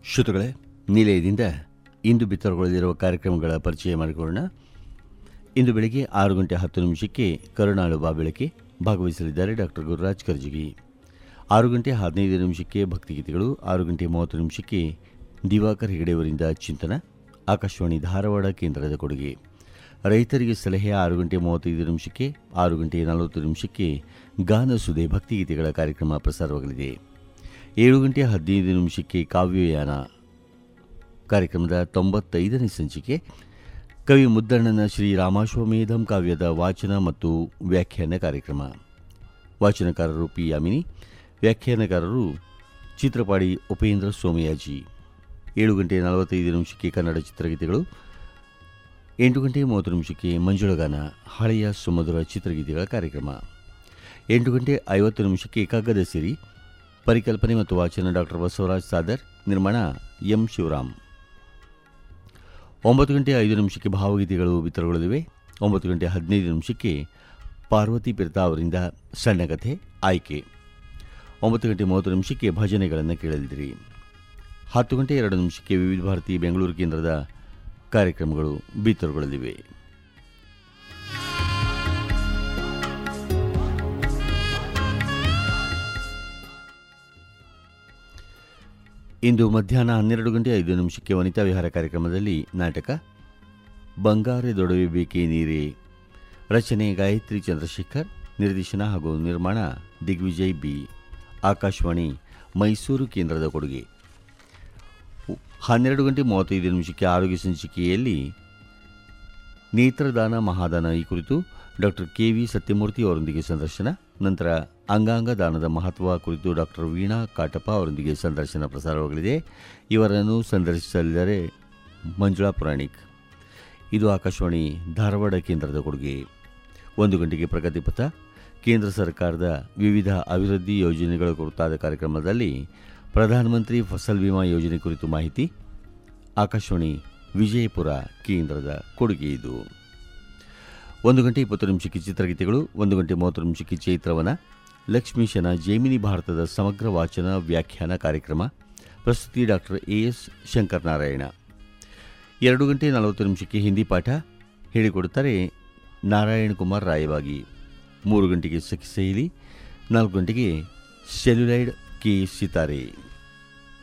ಶ್ರೋತೃಗಳೇ ನಿಲಯದಿಂದ ಇಂದು ಬಿತ್ತರಗೊಳ್ಳಲಿರುವ ಕಾರ್ಯಕ್ರಮಗಳ ಪರಿಚಯ ಮಾಡಿಕೊಳ್ಳೋಣ ಇಂದು ಬೆಳಗ್ಗೆ ಆರು ಗಂಟೆ ಹತ್ತು ನಿಮಿಷಕ್ಕೆ ಕರುಣಾಳು ಬಾಬೆಳಕೆ ಭಾಗವಹಿಸಲಿದ್ದಾರೆ ಡಾಕ್ಟರ್ ಗುರುರಾಜ್ ಕರ್ಜಿಗಿ ಆರು ಗಂಟೆ ಹದಿನೈದು ನಿಮಿಷಕ್ಕೆ ಭಕ್ತಿಗೀತೆಗಳು ಆರು ಗಂಟೆ ಮೂವತ್ತು ನಿಮಿಷಕ್ಕೆ ದಿವಾಕರ್ ಹೆಗಡೆಯವರಿಂದ ಚಿಂತನ ಆಕಾಶವಾಣಿ ಧಾರವಾಡ ಕೇಂದ್ರದ ಕೊಡುಗೆ ರೈತರಿಗೆ ಸಲಹೆ ಆರು ಗಂಟೆ ಮೂವತ್ತೈದು ನಿಮಿಷಕ್ಕೆ ಆರು ಗಂಟೆ ನಲವತ್ತು ನಿಮಿಷಕ್ಕೆ ಗಾನಸುದೆ ಭಕ್ತಿಗೀತೆಗಳ ಕಾರ್ಯಕ್ರಮ ಪ್ರಸಾರವಾಗಲಿದೆ ಏಳು ಗಂಟೆ ಹದಿನೈದು ನಿಮಿಷಕ್ಕೆ ಕಾವ್ಯಯಾನ ಕಾರ್ಯಕ್ರಮದ ತೊಂಬತ್ತೈದನೇ ಸಂಚಿಕೆ ಕವಿ ಮುದ್ದಣ್ಣನ ಶ್ರೀ ರಾಮಾಶ್ವಮೇಧಂ ಕಾವ್ಯದ ವಾಚನ ಮತ್ತು ವ್ಯಾಖ್ಯಾನ ಕಾರ್ಯಕ್ರಮ ವಾಚನಕಾರರು ಪಿ ಯಾಮಿನಿ ವ್ಯಾಖ್ಯಾನಕಾರರು ಚಿತ್ರಪಾಡಿ ಉಪೇಂದ್ರ ಸೋಮಯಾಜಿ ಏಳು ಗಂಟೆ ನಲವತ್ತೈದು ನಿಮಿಷಕ್ಕೆ ಕನ್ನಡ ಚಿತ್ರಗೀತೆಗಳು ಎಂಟು ಗಂಟೆ ಮೂವತ್ತು ನಿಮಿಷಕ್ಕೆ ಮಂಜುಳಗಾನ ಹಳೆಯ ಸುಮಧುರ ಚಿತ್ರಗೀತೆಗಳ ಕಾರ್ಯಕ್ರಮ ಎಂಟು ಗಂಟೆ ಐವತ್ತು ನಿಮಿಷಕ್ಕೆ ಕಗ್ಗದ ಸಿರಿ ಪರಿಕಲ್ಪನೆ ಮತ್ತು ವಾಚನ ಡಾಕ್ಟರ್ ಬಸವರಾಜ್ ಸಾದರ್ ನಿರ್ಮಾಣ ಎಂ ಶಿವರಾಮ್ ಒಂಬತ್ತು ಗಂಟೆ ಐದು ನಿಮಿಷಕ್ಕೆ ಭಾವಗೀತೆಗಳು ಬಿತ್ತರಗೊಳ್ಳಲಿವೆ ಒಂಬತ್ತು ಗಂಟೆ ಹದಿನೈದು ನಿಮಿಷಕ್ಕೆ ಪಾರ್ವತಿ ಪಿರ್ತಾ ಅವರಿಂದ ಸಣ್ಣ ಕಥೆ ಆಯ್ಕೆ ಒಂಬತ್ತು ಗಂಟೆ ಮೂವತ್ತು ನಿಮಿಷಕ್ಕೆ ಭಜನೆಗಳನ್ನು ಕೇಳಲಿದ್ದೀರಿ ಹತ್ತು ಗಂಟೆ ಎರಡು ನಿಮಿಷಕ್ಕೆ ವಿವಿಧ ಭಾರತಿ ಬೆಂಗಳೂರು ಕೇಂದ್ರದ ಕಾರ್ಯಕ್ರಮಗಳು ಬಿತ್ತರಗೊಳ್ಳಲಿವೆ ಇಂದು ಮಧ್ಯಾಹ್ನ ಹನ್ನೆರಡು ಗಂಟೆ ಐದು ನಿಮಿಷಕ್ಕೆ ವನಿತಾ ವಿಹಾರ ಕಾರ್ಯಕ್ರಮದಲ್ಲಿ ನಾಟಕ ಬಂಗಾರೆ ದೊಡವೆ ಬೇಕೇ ನೀರೇ ರಚನೆ ಗಾಯತ್ರಿ ಚಂದ್ರಶೇಖರ್ ನಿರ್ದೇಶನ ಹಾಗೂ ನಿರ್ಮಾಣ ದಿಗ್ವಿಜಯ್ ಬಿ ಆಕಾಶವಾಣಿ ಮೈಸೂರು ಕೇಂದ್ರದ ಕೊಡುಗೆ ಹನ್ನೆರಡು ಗಂಟೆ ಮೂವತ್ತೈದು ನಿಮಿಷಕ್ಕೆ ಆರೋಗ್ಯ ಸಂಚಿಕೆಯಲ್ಲಿ ನೇತ್ರದಾನ ಮಹಾದಾನ ಈ ಕುರಿತು ಡಾಕ್ಟರ್ ಕೆ ವಿ ಸತ್ಯಮೂರ್ತಿ ಅವರೊಂದಿಗೆ ಸಂದರ್ಶನ ನಂತರ ಅಂಗಾಂಗ ದಾನದ ಮಹತ್ವ ಕುರಿತು ಡಾಕ್ಟರ್ ವೀಣಾ ಕಾಟಪ್ಪ ಅವರೊಂದಿಗೆ ಸಂದರ್ಶನ ಪ್ರಸಾರವಾಗಲಿದೆ ಇವರನ್ನು ಸಂದರ್ಶಿಸಲಿದ್ದಾರೆ ಮಂಜುಳಾ ಪುರಾಣಿಕ್ ಇದು ಆಕಾಶವಾಣಿ ಧಾರವಾಡ ಕೇಂದ್ರದ ಕೊಡುಗೆ ಒಂದು ಗಂಟೆಗೆ ಪ್ರಗತಿಪಥ ಕೇಂದ್ರ ಸರ್ಕಾರದ ವಿವಿಧ ಅಭಿವೃದ್ಧಿ ಯೋಜನೆಗಳ ಕುರಿತಾದ ಕಾರ್ಯಕ್ರಮದಲ್ಲಿ ಪ್ರಧಾನಮಂತ್ರಿ ಫಸಲ್ ವಿಮಾ ಯೋಜನೆ ಕುರಿತು ಮಾಹಿತಿ ಆಕಾಶವಾಣಿ ವಿಜಯಪುರ ಕೇಂದ್ರದ ಕೊಡುಗೆ ಇದು ಒಂದು ಗಂಟೆ ಇಪ್ಪತ್ತು ನಿಮಿಷಕ್ಕೆ ಚಿತ್ರಗೀತೆಗಳು ಒಂದು ಗಂಟೆ ಮೂವತ್ತು ನಿಮಿಷಕ್ಕೆ ಚೈತ್ರವನ ಲಕ್ಷ್ಮೀಶನ ಜೈಮಿನಿ ಭಾರತದ ಸಮಗ್ರ ವಾಚನ ವ್ಯಾಖ್ಯಾನ ಕಾರ್ಯಕ್ರಮ ಪ್ರಸ್ತುತಿ ಡಾಕ್ಟರ್ ಎ ಎಸ್ ಶಂಕರನಾರಾಯಣ ಎರಡು ಗಂಟೆ ನಲವತ್ತು ನಿಮಿಷಕ್ಕೆ ಹಿಂದಿ ಪಾಠ ಹೇಳಿಕೊಡುತ್ತಾರೆ ನಾರಾಯಣ ಕುಮಾರ್ ರಾಯವಾಗಿ ಮೂರು ಗಂಟೆಗೆ ಸಖಿ ಸೈಲಿ ನಾಲ್ಕು ಗಂಟೆಗೆ ಸೆಲ್ಯುಲೈಡ್ ಕೆ ಸಿತಾರೆ